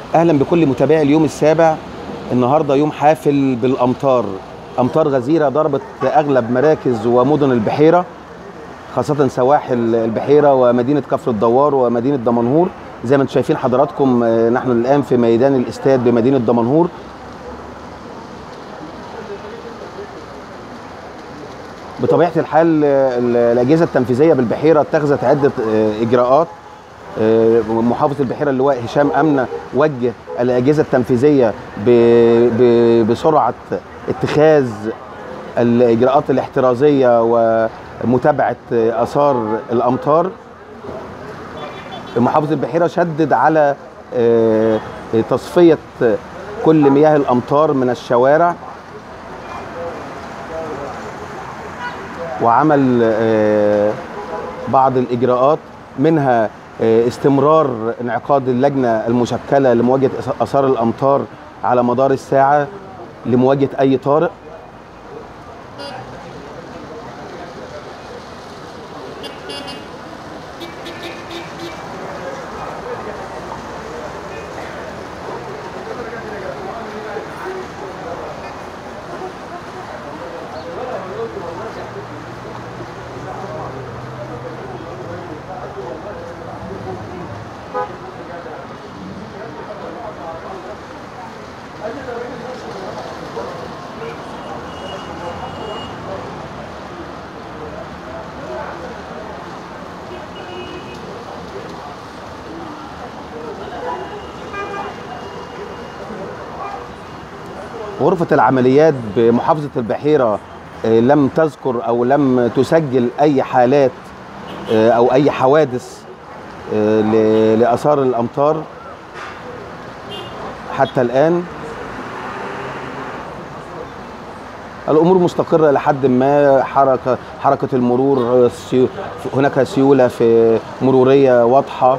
اهلا بكل متابعي اليوم السابع النهارده يوم حافل بالامطار امطار غزيره ضربت اغلب مراكز ومدن البحيره خاصه سواحل البحيره ومدينه كفر الدوار ومدينه دمنهور زي ما انتم شايفين حضراتكم آه، نحن الان في ميدان الاستاد بمدينه دمنهور بطبيعه الحال آه، ال- الاجهزه التنفيذيه بالبحيره اتخذت عده آه، اجراءات آه، محافظ البحيره اللواء هشام امنه وجه الاجهزه التنفيذيه ب- ب- بسرعه اتخاذ الاجراءات الاحترازيه ومتابعه آه، اثار الامطار محافظ البحيره شدد على آه، تصفيه كل مياه الامطار من الشوارع وعمل آه، بعض الاجراءات منها آه، استمرار انعقاد اللجنه المشكله لمواجهه اثار الامطار على مدار الساعه لمواجهه اي طارئ غرفة العمليات بمحافظة البحيرة آه، لم تذكر أو لم تسجل أي حالات آه، أو أي حوادث آه، ل- لآثار الأمطار حتى الآن الأمور مستقرة لحد ما حركة حركة المرور آه، سيو- هناك سيولة في مرورية واضحة